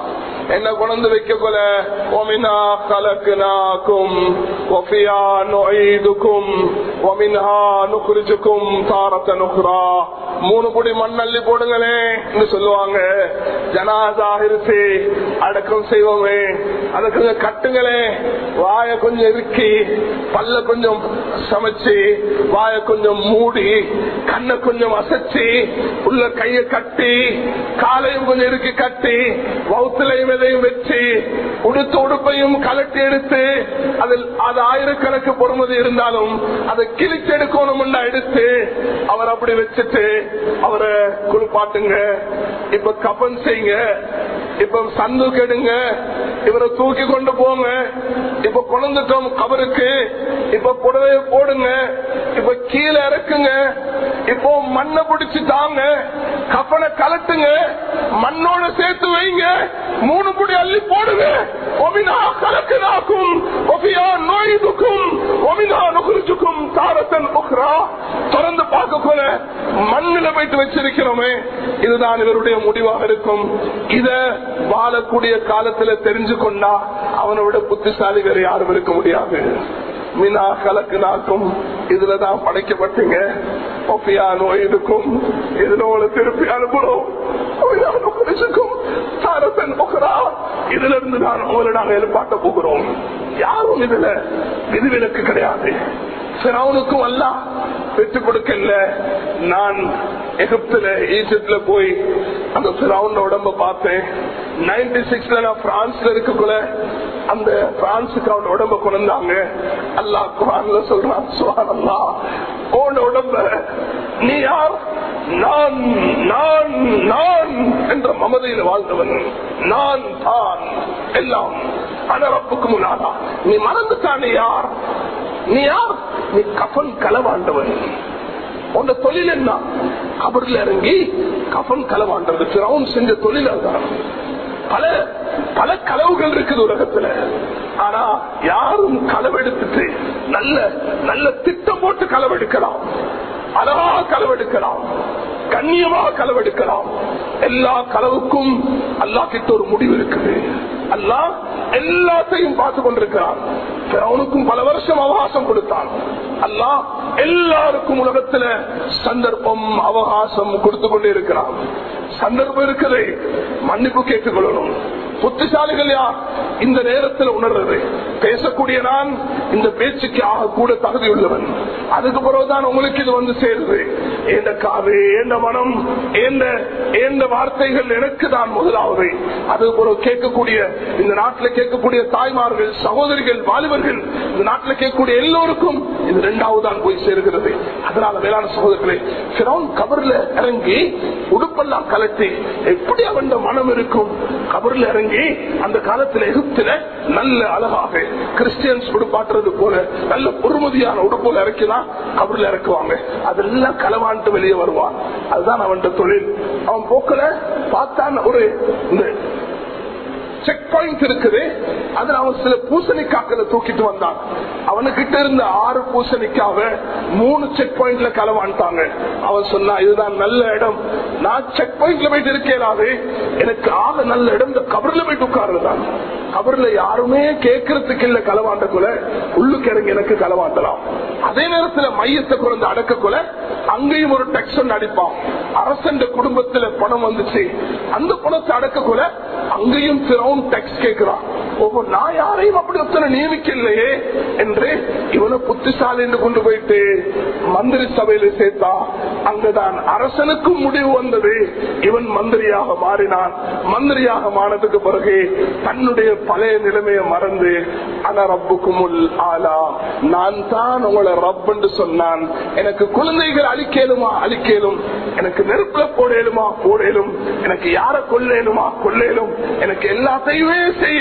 என்ன கொண்டு வைக்க போல ஒமினா கலக்குனாக்கும் ஒஃபியா நொய்துக்கும் ஒமின்ஹா நுகுரிஜுக்கும் தாரத்த நுகுரா மூணு பொடி மண்ணள்ளி போடுங்களே என்று சொல்லுவாங்க ஜனாதா இருச்சு அடக்கம் செய்வோமே அதை கொஞ்சம் கட்டுங்களே வாய கொஞ்சம் இறுக்கி பல்ல கொஞ்சம் சமைச்சு வாய கொஞ்சம் மூடி கண்ணை கொஞ்சம் அசைச்சு உள்ள கைய கட்டி காலையும் கொஞ்சம் இறுக்கி கட்டி வவுத்திலையும் எதையும் வச்சு உடுத்த உடுப்பையும் கலட்டி எடுத்து அதில் அது ஆயிரக்கணக்கு பொறுமதி இருந்தாலும் அதை கிழிச்சு எடுக்கணும் எடுத்து அவர் அப்படி வச்சுட்டு அவரை குளிப்பாட்டுங்க இப்ப கப்பன் செய்யுங்க இப்ப சந்து கெடுங்க இவரை தூக்கி கொண்டு போங்க இப்ப குழந்துட்டோம் கபருக்கு இப்ப புடவைய போடுங்க இப்ப கீழே இறக்குங்க இப்போ மண்ணை பிடிச்சு தாங்க கப்பனை கலட்டுங்க மண்ணோட சேர்த்து வைங்க மூணு புடி அள்ளி போடுங்க ஒமினா கலக்குனாக்கும் ஒபியா நோய்துக்கும் ஒமினா நுகுரிஜுக்கும் தாரத்தன் உக்ரா திறந்து பார்க்க போல மண்ணில போயிட்டு வச்சிருக்கிறோமே இதுதான் இவருடைய முடிவாக இருக்கும் இத வாழக்கூடிய காலத்துல தெரிஞ்சு கொண்டா அவனை விட புத்திசாலி வேற யாரும் இருக்க முடியாது மீனா கலக்கு நாக்கும் இதுலதான் படைக்கப்பட்டீங்க ஒப்பியா நோய் இருக்கும் இதுல உங்களை திருப்பி அனுப்புறோம் இதுல இருந்து நான் உங்களை நாங்க எழுப்பாட்ட போகிறோம் யாரும் இதுல விதிவிலக்கு கிடையாது சிறவனுக்கும் அல்ல பெற்றுக் கொடுக்கல நான் எகிப்துல ஈஜிப்ட்ல போய் அந்த சிறவன் உடம்ப பார்த்தேன் நைன்டி சிக்ஸ்ல நான் பிரான்ஸ்ல இருக்கக்குள்ள அந்த பிரான்சுக்கு அவன் உடம்ப கொண்டாங்க அல்லா குரான்ல சொல்றான் சுவாரல்லா உன் உடம்ப நீ யார் நான் நான் நான் என்ற மமதையில் வாழ்ந்தவன் நான் தான் எல்லாம் அனரப்புக்கு முன்னாடா நீ மறந்துட்டானே யார் நீ யார் நீ கஃன் களவாண்டவன் உன் தொழில் என்ன கபர்ல இறங்கி கஃன் களவாண்டது பிறவும் செஞ்ச தொழில் அதுதான் பல பல களவுகள் இருக்குது உலகத்துல ஆனா யாரும் களவெடுத்துட்டு நல்ல நல்ல திட்டம் போட்டு களவெடுக்கலாம் அழகா களவெடுக்கலாம் கண்ணியமாக களவெடுக்கலாம் எல்லா களவுக்கும் அல்லா கிட்ட ஒரு முடிவு இருக்குது அல்லா எல்லாத்தையும் பார்த்து கொண்டிருக்கிறான் அவனுக்கும் பல வருஷம் அவகாசம் கொடுத்தான் அல்லா எல்லாருக்கும் உலகத்துல சந்தர்ப்பம் அவகாசம் கொடுத்து கொண்டே இருக்கிறான் சந்தர்ப்பம் இருக்குது மன்னிப்பு கேட்டுக்கொள்ளணும் புத்திசாலிகள் யார் இந்த நேரத்தில் உணர்றது பேசக்கூடிய நான் இந்த பேச்சுக்கு ஆக கூட தகுதி உள்ளவன் அதுக்கு பிறகுதான் உங்களுக்கு இது வந்து சேருது எந்த காது எந்த மனம் எந்த எந்த வார்த்தைகள் எனக்கு தான் முதலாவது அது பிறகு கேட்கக்கூடிய இந்த நாட்டில் கேட்கக்கூடிய தாய்மார்கள் சகோதரிகள் வாலிபர்கள் இந்த நாட்டில் கேட்கக்கூடிய எல்லோருக்கும் இது இரண்டாவது தான் போய் சேருகிறது அதனால வேளாண் சகோதரர்களே பிறவன் கபர்ல இறங்கி உடுப்பெல்லாம் கலட்டி எப்படி அவன் மனம் இருக்கும் கபர்ல இறங்கி அந்த காலத்துல எகிப்துல நல்ல அழகாக கிறிஸ்டியன்ஸ் உடுப்பாட்டுறது போல நல்ல பொறுமதியான உடுப்போல இறக்கிதான் கபர்ல இறக்குவாங்க அதெல்லாம் களவான்ட்டு வெளியே வருவான் அதுதான் அவன் தொழில் அவன் போக்குல பார்த்தான் ஒரு இந்த செக் பாயிண்ட் இருக்குது அதுல அவன் சில பூசணிக்காக்களை தூக்கிட்டு வந்தான் அவனுக்கிட்ட இருந்த ஆறு பூசணிக்காக மூணு செக் பாயிண்ட்ல களவான்ட்டாங்க அவன் சொன்னா இதுதான் நல்ல இடம் நான் செக் பாயிண்ட்ல போயிட்டு இருக்கேனாது எனக்கு ஆக நல்ல இடம் இந்த கபர்ல போயிட்டு உட்காருதான் கபர்ல யாருமே கேட்கறதுக்கு இல்ல களவாண்டக்குள்ள உள்ளுக்கு இறங்கி எனக்கு களவாண்டலாம் அதே நேரத்துல மையத்தை குறைந்து அடக்கக்குள்ள அங்கேயும் ஒரு டெக்ஸ் ஒன்று அடிப்பான் அரசன் குடும்பத்துல பணம் வந்துச்சு அந்த பணத்தை அடக்கக்குள்ள அங்கேயும் திறவும் டெக்ஸ் கேட்கிறான் ஒவ்வொரு நான் யாரையும் அப்படி ஒருத்தனை நியமிக்கலையே என்று இவனை புத்திசாலி என்று கொண்டு போயிட்டு மந்திரி சபையில சேர்த்தா அங்கதான் அரசனுக்கும் முடிவு வந்தது இவன் மந்திரியாக மாறினான் மந்திரியாக மானதுக்கு பிறகு தன்னுடைய பழைய நிலைமையை மறந்து ஆனா ரப்புக்கும் ஆலா நான் தான் உங்களை ரப் என்று சொன்னான் எனக்கு குழந்தைகள் அழிக்கலுமா அழிக்கலும் எனக்கு நெருப்புல போடலுமா போடலும் எனக்கு யார கொள்ளேலுமா கொள்ளேலும் எனக்கு எல்லாத்தையுமே செய்யலும்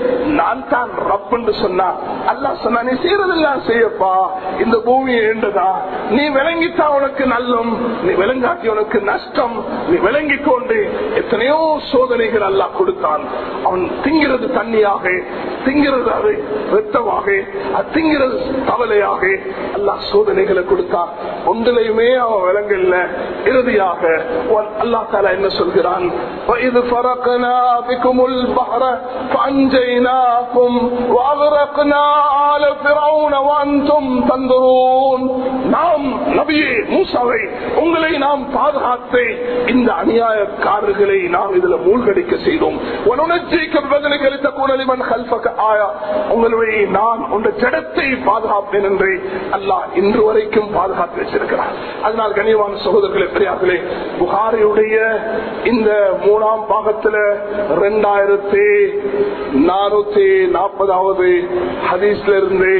நான் தான் ரப் என்று சொன்னா அல்லா சொன்னா நீ செய்யறதெல்லாம் செய்யப்பா இந்த பூமி ஏண்டதா நீ விளங்கிட்டா உனக்கு நல்லம் நீ விளங்காட்டி உனக்கு நஷ்டம் நீ விளங்கிக் கொண்டு எத்தனையோ சோதனைகள் அல்லாஹ் கொடுத்தான் அவன் திங்கிறது தண்ணியாக திங்கிறது அது ரத்தமாக அது திங்கிறது தவளையாக அல்லாஹ் சோதனைகளை கொடுத்தான் ஒன்றிலையுமே அவன் விளங்கல்ல இறுதியாக அல்லா தாலா என்ன சொல்கிறான் وَإِذْ فَرَقْنَا بِكُمُ الْبَحْرَ فَأَنْجَيْنَاكُمْ وَأَغْرَقْنَا آلَ فِرْعَوْنَ وَأَنْتُمْ تَنْظُرُونَ நாம் நபியே மூசாவை உங்களை நாம் பாதுகாத்து இந்த அநியாயக்காரர்களை நாம் இதுல மூழ்கடிக்க செய்தோம் وَنُنَجِّيكَ بِبَدْنِكَ لِتَكُونَ لِمَنْ خَلْفَكَ آيَةً உங்களை நான் உங்கள் ஜடத்தை பாதுகாப்பேன் என்று அல்லாஹ் இன்று வரைக்கும் பாதுகாத்து வச்சிருக்கிறார் அதனால் கனிவான சகோதரர்களே பெரியார்களே புகாரியுடைய இந்த மூணாம் பாகத்துல ரெண்டாயிரத்தி நானூத்தி நாற்பதாவது ஹதீஸ்ல இருந்து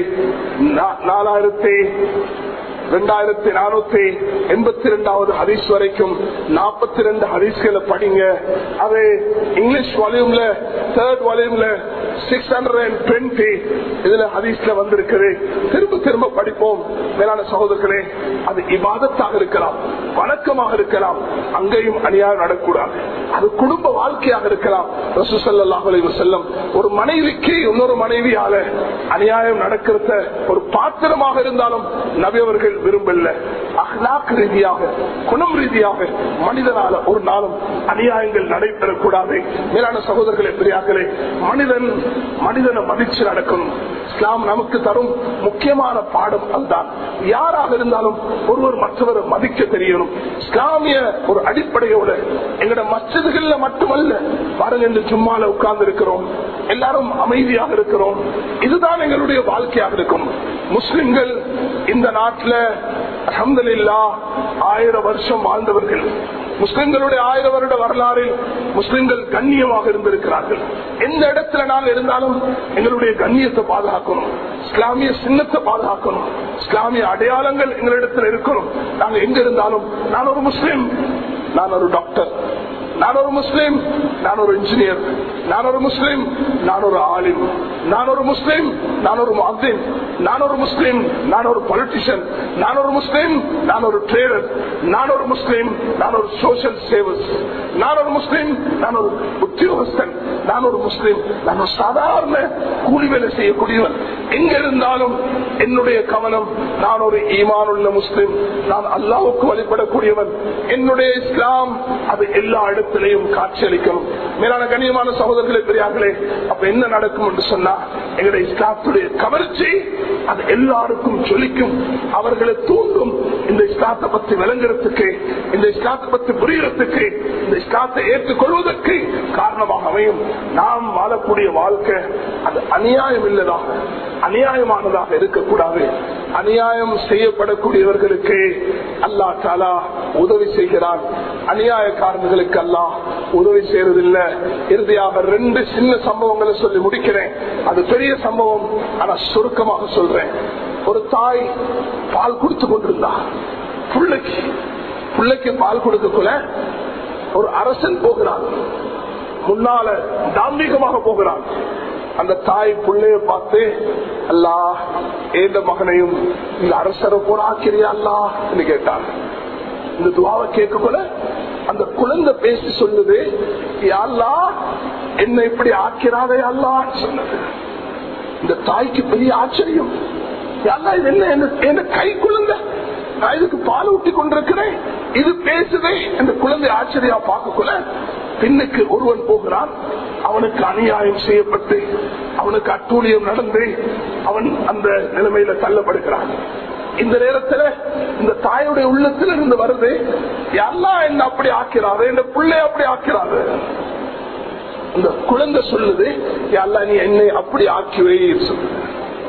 நா- நாலாயிரத்தி ரெண்டாயிரத்தி நானூத்தி எண்பத்தி ரெண்டாவது ஹதீஸ் வரைக்கும் நாற்பத்தி ரெண்டு ஹதீஸ்களை படிங்க அது இங்கிலீஷ் வால்யூம்ல தேர்ட் வால்யூம்ல சிக்ஸ் ஹண்ட்ரட் அண்ட் டுவெண்ட்டி இதுல ஹதீஸ்ல வந்திருக்குது திரும்ப திரும்ப படிப்போம் மேலான சகோதரர்களே அது இபாதத்தாக இருக்கலாம் வணக்கமாக இருக்கலாம் அங்கேயும் அநியாயம் நடக்கூடாது அது குடும்ப வாழ்க்கையாக இருக்கலாம் ரசூசல்லாஹு செல்லம் ஒரு மனைவிக்கு இன்னொரு மனைவியால அநியாயம் நடக்கிறத ஒரு பாத்திரமாக இருந்தாலும் நபி அவர்கள் விரும்பல அஹ்லாக் ரீதியாக குணம் ரீதியாக மனிதனால ஒரு நாளும் அநியாயங்கள் நடைபெறக்கூடாது மேலான சகோதரர்களே பெரியார்களே மனிதன் மனிதனை மதிச்சு நடக்கணும் இஸ்லாம் நமக்கு தரும் முக்கியமான பாடம் அதுதான் யாராக இருந்தாலும் ஒருவர் மற்றவரை மதிக்க தெரியணும் இஸ்லாமிய ஒரு அடிப்படையோட எங்கட மச்சதுகள்ல மட்டுமல்ல பாருங்க இந்த சும்மால உட்கார்ந்து இருக்கிறோம் எல்லாரும் அமைதியாக இருக்கிறோம் இதுதான் எங்களுடைய வாழ்க்கையாக இருக்கும் முஸ்லிம்கள் இந்த நாட்டில் அஹமதுல்லா ஆயிரம் வருஷம் வாழ்ந்தவர்கள் முஸ்லிம்களுடைய ஆயிரம் வருட வரலாறில் முஸ்லிம்கள் கண்ணியமாக இருந்திருக்கிறார்கள் எந்த இடத்துல நாங்கள் இருந்தாலும் எங்களுடைய கண்ணியத்தை பாதுகாக்கணும் இஸ்லாமிய சின்னத்தை பாதுகாக்கணும் இஸ்லாமிய அடையாளங்கள் எங்களிடத்தில் இருக்கணும் நாங்க எங்க இருந்தாலும் நான் ஒரு முஸ்லிம் நான் ஒரு டாக்டர் நான் ஒரு முஸ்லிம் நான் ஒரு இன்ஜினியர் நான் ஒரு முஸ்லிம் நான் ஒரு ஆலிம் நான் ஒரு முஸ்லிம் நான் ஒரு முஅத்தின் நான் ஒரு முஸ்லிம் நான் ஒரு பொலிட்டிஷியன் நான் ஒரு முஸ்லிம் நான் ஒரு ட்ரேடர் நான் ஒரு முஸ்லிம் நான் ஒரு சோசியல் சேவர்ஸ் நான் ஒரு முஸ்லிம் நான் ஒரு உத்தியோகஸ்தன் நான் ஒரு முஸ்லிம் நான் ஒரு சாதாரண கூலி வேலை செய்யக்கூடியவன் எங்க இருந்தாலும் என்னுடைய கவனம் நான் ஒரு ஈமான் உள்ள முஸ்லிம் நான் அல்லாவுக்கு வழிபடக்கூடியவன் என்னுடைய இஸ்லாம் அது எல்லா இடத்திலையும் காட்சியளிக்கணும் மேலான கண்ணியமான சகோதரர்களே பெரியார்களே அப்ப என்ன நடக்கும் என்று சொன்னா எங்களுடைய இஸ்லாத்துடைய கவர்ச்சி அது எல்லாருக்கும் சொல்லிக்கும் அவர்களை தூண்டும் இந்த இஸ்லாத்தை பத்தி விளங்குறதுக்கு இந்த இஸ்லாத்தை பத்தி புரியறதுக்கு இந்த இஸ்லாத்தை ஏற்றுக்கொள்வதற்கு காரணமாக அமையும் நாம் வாழக்கூடிய வாழ்க்கை அது அநியாயம் இல்லதாக அநியாயமானதாக இருக்கக்கூடாது அநியாயம் செய்யப்படக்கூடியவர்களுக்கு அல்லா தாலா உதவி செய்கிறான் அநியாயக்காரர்களுக்கு அல்லாஹ் உதவி செய்யறதில்லை இறுதியாக ரெண்டு சின்ன சம்பவங்களை சொல்லி முடிக்கிறேன் அது பெரிய சம்பவம் ஆனா சுருக்கமாக சொல்றேன் ஒரு தாய் பால் கொடுத்து கொண்டிருந்தா பிள்ளைக்கு பிள்ளைக்கு பால் கொடுக்கக்குள்ள ஒரு அரசன் போகிறான் முன்னால தாம்பிகமாக போகிறான் அந்த தாய் பிள்ளைய பார்த்து அல்லா ஏந்த மகனையும் இந்த அரசரை போல ஆக்கிறியா அல்லா கேட்டான் இந்த துவாவை கேட்கக்குள்ள அந்த குழந்தை பேசி சொல்லுது அல்லா என்ன இப்படி ஆக்கிறாதே அல்லா சொன்னது இந்த தாய்க்கு பெரிய ஆச்சரியம் அல்லா இது என்ன என்ன- என்ன கை குழந்தை நான் இதுக்கு பால் ஊட்டி கொண்டிருக்கிறேன் இது பேசுதே இந்த குழந்தை ஆச்சரியா பார்க்கக்குள்ள பின்னுக்கு ஒருவன் போகிறான் அவனுக்கு அநியாயம் செய்யப்பட்டு அவனுக்கு அட்டூழியம் நடந்து அவன் அந்த நிலைமையில தள்ளப்படுகிறான் இந்த நேரத்துல இந்த தாயுடைய உள்ளத்தில் இருந்து வருது எல்லாம் என்ன அப்படி ஆக்கிறாரு இந்த பிள்ளை அப்படி ஆக்கிறாரு இந்த குழந்தை சொல்லுது எல்லாம் நீ என்னை அப்படி ஆக்கிவே சொல்லுது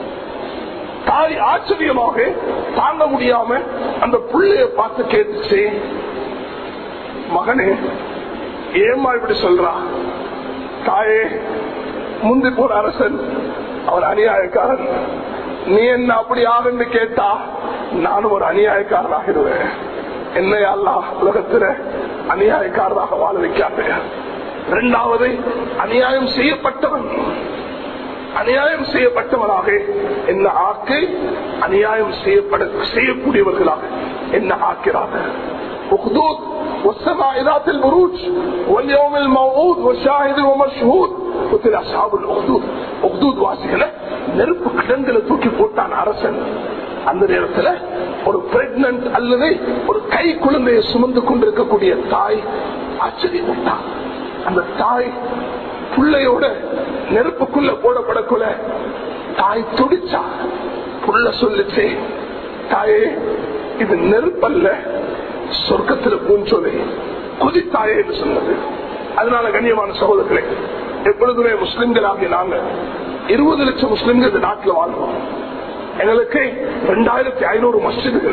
தாய் ஆச்சரியமாக தாங்க முடியாம அந்த புள்ளைய பார்த்து கேட்டுச்சு மகனே ஏமா இப்படி சொல்றா தாயே முந்தி போன அரசன் அவன் அநியாயக்காரன் நீ என்ன அப்படி ஆகுன்னு கேட்டா நானும் ஒரு அநியாயக்காரன் ஆகிடுவேன் என்னை அல்லா உலகத்துல அநியாயக்காரராக வாழ வைக்காத இரண்டாவது அநியாயம் செய்யப்பட்டவன் அநியாயம் செய்யப்பட்டவனாக என்ன ஆக்கு அநியாயம் செய்யப்பட செய்யக்கூடியவர்களாக என்ன ஆக்கிறார்கள் أخدود والسماء ذات البروج واليوم الموعود وشاهد ومشهود قتل أصحاب الأخدود أخدود வாசிகளை நெருப்பு கிடங்குல தூக்கி போட்டான் அரசன் அந்த நேரத்தில் ஒரு பிரெக்னன்ட் அல்லது ஒரு கை குழந்தையை சுமந்து கொண்டிருக்கக்கூடிய தாய் ஆச்சரியப்பட்டான் அந்த தாய் பிள்ளையோட நெருப்புக்குள்ள போடப்படக்குள்ள தாய் துடிச்சா புள்ள சொல்லிச்சு தாயே இது நெருப்பல்ல சொர்க்கத்துல பூஞ்சோலை குதித்தாயே என்று சொன்னது அதனால கண்ணியமான சகோதரர்களே எப்பொழுதுமே முஸ்லிம்களாகிய நாங்க இருபது லட்சம் முஸ்லிம்கள் இந்த நாட்டில் வாழ்வோம் எங்களுக்கு ரெண்டாயிரத்தி ஐநூறு மஸ்ஜிதுகள்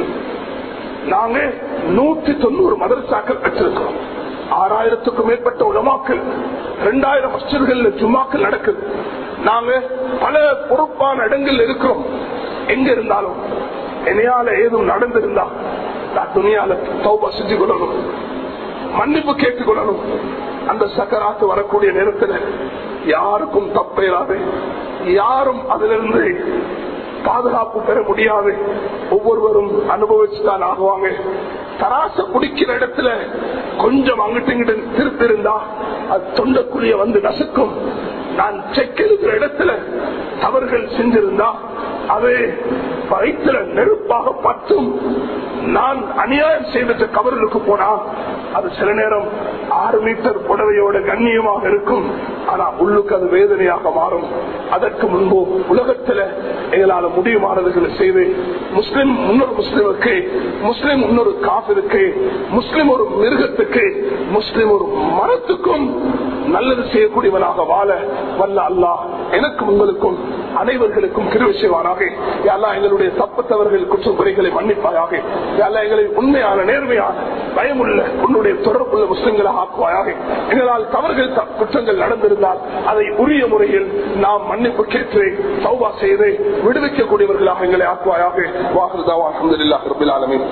நாங்க நூத்தி தொண்ணூறு மதரசாக்கள் பெற்றிருக்கிறோம் ஆறாயிரத்துக்கும் மேற்பட்ட உலமாக்கள் ரெண்டாயிரம் மஸ்ஜிதுகள் ஜும்மாக்கள் நடக்குது நாங்க பல பொறுப்பான இடங்கள் இருக்கிறோம் எங்க இருந்தாலும் என்னையால ஏதும் நடந்திருந்தா நான் துணியால தௌபா செஞ்சு கொள்ளணும் மன்னிப்பு கேட்டுக் கொள்ளணும் அந்த சக்கராத்து வரக்கூடிய நேரத்தில் யாருக்கும் தப்பையிடாது யாரும் அதிலிருந்து பாதுகாப்பு பெற முடியாது ஒவ்வொருவரும் அனுபவிச்சுதான் ஆகுவாங்க தராச குடிக்கிற இடத்துல கொஞ்சம் அங்கிட்டு இங்கிட்டு திருப்பி இருந்தா அது தொண்டக்குழிய வந்து நசுக்கும் நான் செக் எழுதுற இடத்துல தவறுகள் செஞ்சிருந்தா அது வயிற்றுல நெருப்பாக பற்றும் நான் அநியாயம் செய்துட்டு கவர்களுக்கு போனா அது சில நேரம் ஆறு மீட்டர் புடவையோட கண்ணியமாக இருக்கும் ஆனா உள்ளுக்கு அது வேதனையாக மாறும் அதற்கு முன்பு உலகத்துல எங்களால முடியுமானதுகளை செய்து முஸ்லிம் முன்னொரு முஸ்லிமுக்கு முஸ்லிம் இன்னொரு காப்பிற்கு முஸ்லிம் ஒரு மிருகத்துக்கு முஸ்லிம் ஒரு மரத்துக்கும் நல்லது செய்யக்கூடியவனாக வாழ வல்ல அல்லாஹ் எனக்கும் உங்களுக்கும் அனைவர்களுக்கும் கிருவி செய்வானாக யாரா எங்களுடைய தப்புத்தவர்கள் குற்றம் குறைகளை மன்னிப்பாயாக யாரா எங்களை உண்மையான நேர்மையான பயமுள்ள உன்னுடைய தொடர்புள்ள முஸ்லிம்களை ஆக்குவாயாக எங்களால் தவறுகள் த- குற்றங்கள் நடந்திருந்தால் அதை உரிய முறையில் நாம் மன்னிப்பு கேட்டு சௌபா செய்து விடுவிக்கக்கூடியவர்களாக எங்களை ஆக்குவாயாக வாஹிருதாவா அஹமதுல்லாஹ் ரபில் ஆலமீன்